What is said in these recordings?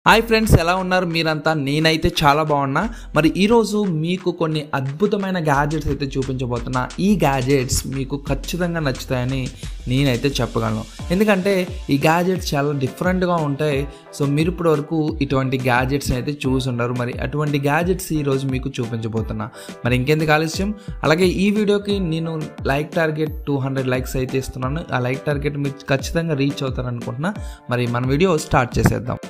hi friends ఎలా ఉన్నారు మీరంతా నేనైతే చాలా బాగున్నా మరి ఈరోజు మీకు కొన్ని అద్భుతమైన గ్యాజెట్స్ అయితే చూపించబోతున్నా ఈ గ్యాజెట్స్ మీకు ఖచ్చితంగా నచ్చుతాయని నేనైతే చెప్పగలను ఎందుకంటే ఈ గ్యాజెట్స్ చాలా డిఫరెంట్గా ఉంటాయి సో మీరు ఇప్పటి వరకు ఇటువంటి గ్యాజెట్స్ని అయితే చూసి ఉండరు మరి అటువంటి గ్యాజెట్స్ ఈరోజు మీకు చూపించబోతున్నా మరి ఇంకెందుకు ఆలస్యం అలాగే ఈ వీడియోకి నేను like target two hundred likes అయితే ఇస్తున్నాను ఆ లైక్ టార్గెట్ మీరు ఖచ్చితంగా రీచ్ అవుతారనుకుంటున్నా మరి మన వీడియో స్టార్ట్ చేసేద్దాం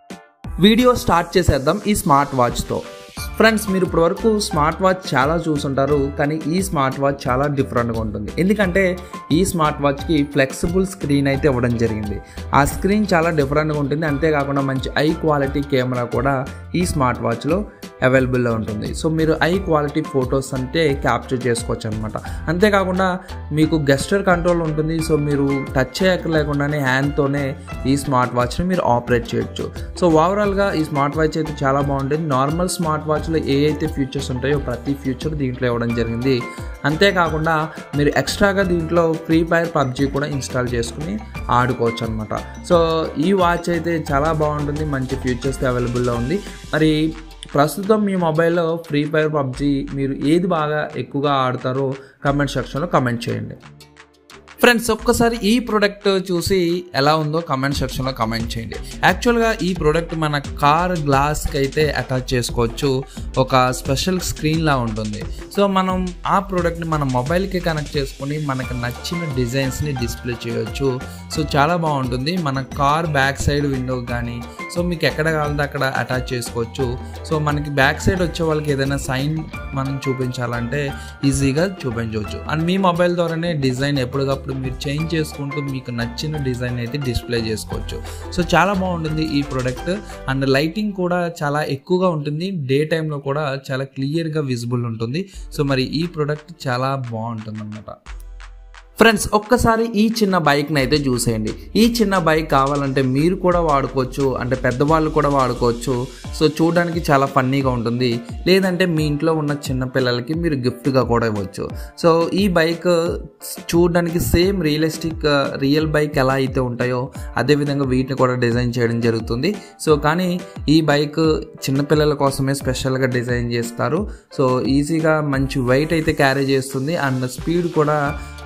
వీడియో స్టార్ట్ చేసేద్దాం ఈ స్మార్ట్ వాచ్తో ఫ్రెండ్స్ మీరు ఇప్పటి వరకు స్మార్ట్ వాచ్ చాలా చూసుంటారు కానీ ఈ స్మార్ట్ వాచ్ చాలా డిఫరెంట్గా ఉంటుంది ఎందుకంటే ఈ స్మార్ట్ వాచ్కి ఫ్లెక్సిబుల్ స్క్రీన్ అయితే ఇవ్వడం జరిగింది ఆ స్క్రీన్ చాలా డిఫరెంట్గా ఉంటుంది అంతేకాకుండా మంచి ఐ క్వాలిటీ కెమెరా కూడా ఈ స్మార్ట్ వాచ్లో అవైలబుల్లో ఉంటుంది సో మీరు ఐ క్వాలిటీ ఫొటోస్ అంటే క్యాప్చర్ చేసుకోవచ్చు అనమాట అంతేకాకుండా మీకు గెస్టర్ కంట్రోల్ ఉంటుంది సో మీరు టచ్ చేయక లేకుండానే హ్యాండ్తోనే ఈ స్మార్ట్ వాచ్ని మీరు ఆపరేట్ చేయొచ్చు సో ఓవరాల్గా ఈ స్మార్ట్ వాచ్ అయితే చాలా బాగుంటుంది నార్మల్ స్మార్ట్ వాచ్లో ఏ అయితే ఫీచర్స్ ఉంటాయో ప్రతి ఫీచర్ దీంట్లో ఇవ్వడం జరిగింది అంతేకాకుండా మీరు ఎక్స్ట్రాగా దీంట్లో ఫ్రీ ఫైర్ పబ్జీ కూడా ఇన్స్టాల్ చేసుకుని ఆడుకోవచ్చు అనమాట సో ఈ వాచ్ అయితే చాలా బాగుంటుంది మంచి ఫీచర్స్ అవైలబుల్లో ఉంది మరి ప్రస్తుతం మీ మొబైల్లో ఫ్రీ ఫైర్ పబ్జీ మీరు ఏది బాగా ఎక్కువగా ఆడతారో కమెంట్ సెక్షన్లో కమెంట్ చేయండి ఫ్రెండ్స్ ఒక్కసారి ఈ ప్రోడక్ట్ చూసి ఎలా ఉందో కమెంట్ సెక్షన్లో కమెంట్ చేయండి యాక్చువల్గా ఈ ప్రోడక్ట్ మన కార్ గ్లాస్కి అయితే అటాచ్ చేసుకోవచ్చు ఒక స్పెషల్ స్క్రీన్లా ఉంటుంది సో మనం ఆ ప్రోడక్ట్ని మన మొబైల్కి కనెక్ట్ చేసుకొని మనకు నచ్చిన డిజైన్స్ని డిస్ప్లే చేయొచ్చు సో చాలా బాగుంటుంది మన కార్ బ్యాక్ సైడ్ విండో కానీ సో మీకు ఎక్కడ కావాలంటే అక్కడ అటాచ్ చేసుకోవచ్చు సో మనకి బ్యాక్ సైడ్ వచ్చే వాళ్ళకి ఏదైనా సైన్ మనం చూపించాలంటే ఈజీగా చూపించవచ్చు అండ్ మీ మొబైల్ ద్వారానే డిజైన్ ఎప్పటికప్పుడు మీరు చేంజ్ చేసుకుంటూ మీకు నచ్చిన డిజైన్ అయితే డిస్ప్లే చేసుకోవచ్చు సో చాలా బాగుంటుంది ఈ ప్రోడక్ట్ అండ్ లైటింగ్ కూడా చాలా ఎక్కువగా ఉంటుంది డే టైంలో కూడా చాలా క్లియర్గా విజిబుల్ ఉంటుంది సో మరి ఈ ప్రోడక్ట్ చాలా బాగుంటుంది అనమాట ఫ్రెండ్స్ ఒక్కసారి ఈ చిన్న బైక్ని అయితే చూసేయండి ఈ చిన్న బైక్ కావాలంటే మీరు కూడా వాడుకోవచ్చు అంటే పెద్దవాళ్ళు కూడా వాడుకోవచ్చు సో చూడడానికి చాలా ఫన్నీగా ఉంటుంది లేదంటే మీ ఇంట్లో ఉన్న చిన్న పిల్లలకి మీరు గిఫ్ట్గా కూడా ఇవ్వచ్చు సో ఈ బైక్ చూడడానికి సేమ్ రియలిస్టిక్ రియల్ బైక్ ఎలా అయితే ఉంటాయో అదేవిధంగా వీటిని కూడా డిజైన్ చేయడం జరుగుతుంది సో కానీ ఈ బైక్ చిన్నపిల్లల కోసమే స్పెషల్గా డిజైన్ చేస్తారు సో ఈజీగా మంచి వెయిట్ అయితే క్యారీ చేస్తుంది అండ్ స్పీడ్ కూడా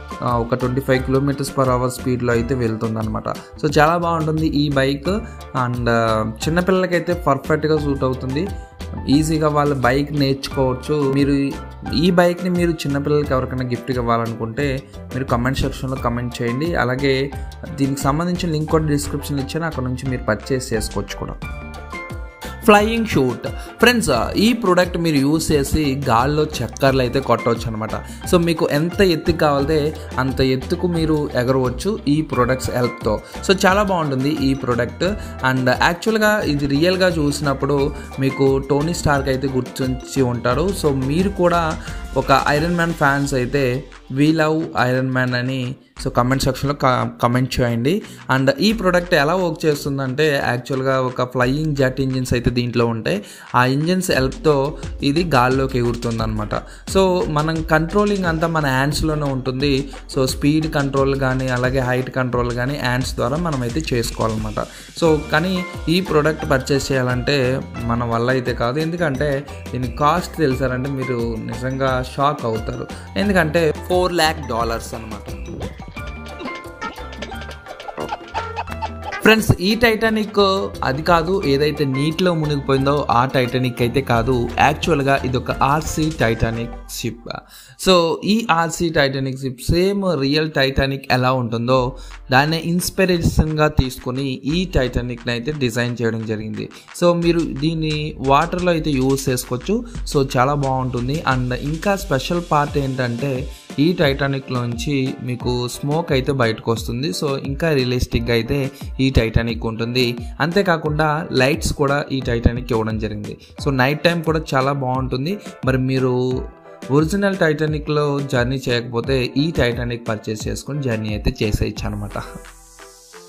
ఒక twenty five kilometres per hour స్పీడ్లో అయితే వెళ్తుంది అనమాట సో చాలా బాగుంటుంది ఈ బైక్ అండ్ చిన్నపిల్లలకైతే పర్ఫెక్ట్గా సూట్ అవుతుంది ఈజీగా వాళ్ళ బైక్ నేర్చుకోవచ్చు మీరు ఈ బైక్ని మీరు చిన్నపిల్లలకి ఎవరికైనా గిఫ్ట్గా ఇవ్వాలనుకుంటే మీరు కమెంట్ సెక్షన్లో కమెంట్ చేయండి అలాగే దీనికి సంబంధించిన లింక్ కూడా డిస్క్రిప్షన్లో ఇచ్చాను అక్కడ నుంచి మీరు పర్చేస్ చేసుకోవచ్చు కూడా ఫ్లయింగ్ షూట్ ఫ్రెండ్స్ ఈ ప్రోడక్ట్ మీరు యూస్ చేసి గాల్లో చక్కర్లు అయితే కొట్టవచ్చు అనమాట సో మీకు ఎంత ఎత్తుకు కావాలితే అంత ఎత్తుకు మీరు ఎగరవచ్చు ఈ ప్రొడక్ట్స్ హెల్ప్తో సో చాలా బాగుంటుంది ఈ ప్రోడక్ట్ అండ్ యాక్చువల్గా ఇది రియల్గా చూసినప్పుడు మీకు టోనీ స్టార్క్ అయితే గుర్తించి ఉంటారు సో మీరు కూడా ఒక ఐరన్ మ్యాన్ ఫ్యాన్స్ అయితే వీ లవ్ ఐరన్ మ్యాన్ అని సో కమెంట్ సెక్షన్లో కమెంట్ చేయండి అండ్ ఈ ప్రోడక్ట్ ఎలా వర్క్ చేస్తుందంటే యాక్చువల్గా ఒక ఫ్లయింగ్ జెట్ ఇంజిన్స్ అయితే దీంట్లో ఉంటాయి ఆ ఇంజిన్స్ హెల్ప్తో ఇది గాల్లోకి ఎగురుతుంది అనమాట సో మనం కంట్రోలింగ్ అంతా మన హ్యాండ్స్లోనే ఉంటుంది సో స్పీడ్ కంట్రోల్ కానీ అలాగే హైట్ కంట్రోల్ కానీ హ్యాండ్స్ ద్వారా మనం అయితే చేసుకోవాలన్నమాట సో కానీ ఈ ప్రోడక్ట్ పర్చేస్ చేయాలంటే మన వల్ల అయితే కాదు ఎందుకంటే దీని కాస్ట్ తెలుసారంటే మీరు నిజంగా షాక్ అవుతారు ఎందుకంటే ఫోర్ ల్యాక్ డాలర్స్ అనమాట ఫ్రెండ్స్ ఈ టైటానిక్ అది కాదు ఏదైతే నీటిలో మునిగిపోయిందో ఆ టైటానిక్ అయితే కాదు యాక్చువల్గా ఇది ఒక ఆర్సీ టైటానిక్ షిప్ సో ఈ RC Titanic ship same real Titanic ఎలా ఉంటుందో దాన్ని ఇన్స్పిరేషన్గా తీసుకొని ఈ టైటానిక్ని అయితే డిజైన్ చేయడం జరిగింది సో మీరు దీన్ని వాటర్లో అయితే యూజ్ చేసుకోవచ్చు సో చాలా బాగుంటుంది అండ్ ఇంకా స్పెషల్ పార్ట్ ఏంటంటే ఈ టైటానిక్లోంచి మీకు స్మోక్ అయితే బయటకు వస్తుంది సో ఇంకా రియలిస్టిక్గా అయితే ఈ టైటానిక్ ఉంటుంది అంతేకాకుండా లైట్స్ కూడా ఈ టైటానిక్ ఇవ్వడం జరిగింది సో నైట్ టైం కూడా చాలా బాగుంటుంది మరి మీరు ఒరిజినల్ టైటానిక్లో జర్నీ చేయకపోతే ఈ టైటానిక్ పర్చేస్ చేసుకొని జర్నీ అయితే చేసేయచ్చు అనమాట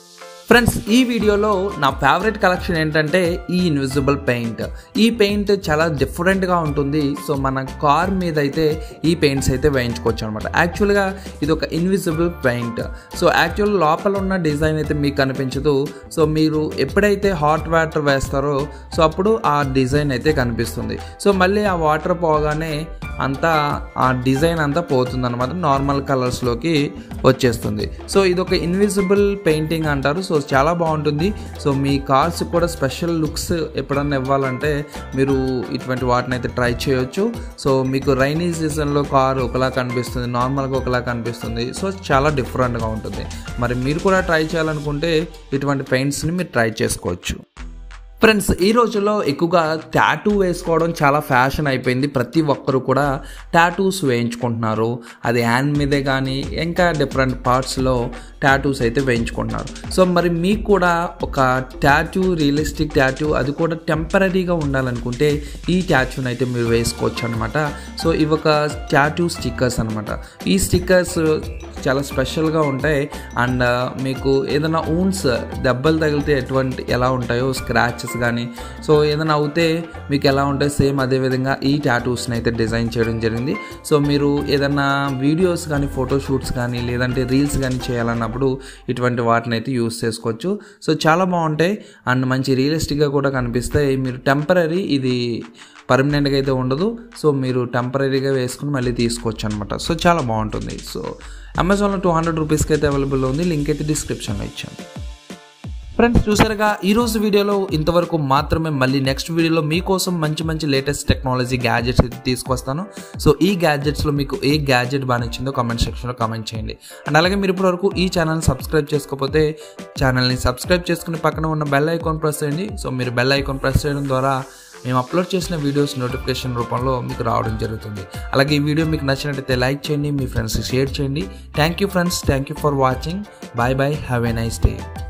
ఫ్రెండ్స్ ఈ వీడియోలో నా ఫేవరెట్ కలెక్షన్ ఏంటంటే ఈ ఇన్విజిబుల్ పెయింట్ ఈ పెయింట్ చాలా డిఫరెంట్గా ఉంటుంది సో మన కార్ మీద అయితే ఈ పెయింట్స్ అయితే వేయించుకోవచ్చు అనమాట యాక్చువల్గా ఇది ఒక ఇన్విజిబుల్ పెయింట్ సో యాక్చువల్ లోపల ఉన్న డిజైన్ అయితే మీకు కనిపించదు సో మీరు ఎప్పుడైతే హాట్ వాటర్ వేస్తారో సో అప్పుడు ఆ డిజైన్ అయితే కనిపిస్తుంది సో మళ్ళీ ఆ వాటర్ పోగానే అంతా ఆ డిజైన్ అంతా పోతుంది అనమాట నార్మల్ కలర్స్లోకి వచ్చేస్తుంది సో ఇది ఒక ఇన్విజిబుల్ పెయింటింగ్ అంటారు సో చాలా బాగుంటుంది సో మీ కార్స్ కూడా స్పెషల్ లుక్స్ ఎప్పుడన్నా ఇవ్వాలంటే మీరు ఇటువంటి వాటిని అయితే ట్రై చేయొచ్చు సో మీకు రైనీ సీజన్లో కార్ ఒకలా కనిపిస్తుంది నార్మల్గా ఒకలా కనిపిస్తుంది సో చాలా డిఫరెంట్గా ఉంటుంది మరి మీరు కూడా ట్రై చేయాలనుకుంటే ఇటువంటి పెయింట్స్ని మీరు ట్రై చేసుకోవచ్చు ఫ్రెండ్స్ ఈ రోజుల్లో ఎక్కువగా టాటూ వేసుకోవడం చాలా ఫ్యాషన్ అయిపోయింది ప్రతి ఒక్కరు కూడా టాటూస్ వేయించుకుంటున్నారు అది హ్యాండ్ మీదే కానీ ఇంకా డిఫరెంట్ పార్ట్స్లో టాటూస్ అయితే వేయించుకుంటున్నారు సో మరి మీకు కూడా ఒక టాటూ రియలిస్టిక్ టాటూ అది కూడా టెంపరీగా ఉండాలనుకుంటే ఈ టాటూని అయితే మీరు వేసుకోవచ్చు అనమాట సో ఇవి ఒక టాటూ స్టిక్కర్స్ అనమాట ఈ స్టిక్కర్స్ చాలా స్పెషల్గా ఉంటాయి అండ్ మీకు ఏదైనా ఊన్స్ దెబ్బలు తగిలితే ఎటువంటి ఎలా ఉంటాయో స్క్రాచెస్ కానీ సో ఏదైనా అవుతే మీకు ఎలా ఉంటాయి సేమ్ అదేవిధంగా ఈ టాటూస్ని అయితే డిజైన్ చేయడం జరిగింది సో మీరు ఏదైనా వీడియోస్ కానీ ఫోటోషూట్స్ కానీ లేదంటే రీల్స్ కానీ చేయాలన్నప్పుడు ఇటువంటి వాటిని అయితే యూస్ చేసుకోవచ్చు సో చాలా బాగుంటాయి అండ్ మంచి రియలిస్టిక్గా కూడా కనిపిస్తాయి మీరు టెంపరీ ఇది పర్మనెంట్గా అయితే ఉండదు సో మీరు టెంపరీగా వేసుకుని మళ్ళీ తీసుకోవచ్చు అనమాట సో చాలా బాగుంటుంది సో అమెజాన్లో టూ హండ్రెడ్ రూపీస్కి అయితే అవైలబుల్ ఉంది లింక్ అయితే డిస్క్రిప్షన్లో ఇచ్చాను ఫ్రెండ్స్ చూసారుగా ఈరోజు వీడియోలో ఇంతవరకు మాత్రమే మళ్ళీ నెక్స్ట్ వీడియోలో మీకోసం మంచి మంచి లేటెస్ట్ టెక్నాలజీ గ్యాజెట్స్ అయితే తీసుకొస్తాను సో ఈ గ్యాజెట్స్లో మీకు ఏ గ్యాజెట్ బాగా నచ్చిందో కామెంట్ సెక్షన్లో కామెంట్ చేయండి అండ్ అలాగే మీరు ఇప్పటివరకు ఈ ఛానల్ని సబ్స్క్రైబ్ చేసుకోకపోతే ఛానల్ని సబ్స్క్రైబ్ చేసుకుని పక్కన ఉన్న బెల్ ఐకాన్ ప్రెస్ చేయండి సో మీరు బెల్ ఐకాన్ ప్రెస్ చేయడం ద్వారా మేము అప్లోడ్ చేసిన వీడియోస్ నోటిఫికేషన్ రూపంలో మీకు రావడం జరుగుతుంది అలాగే ఈ వీడియో మీకు నచ్చినట్టయితే లైక్ చేయండి మీ ఫ్రెండ్స్కి షేర్ చేయండి thank you friends thank you for watching bye bye have a nice day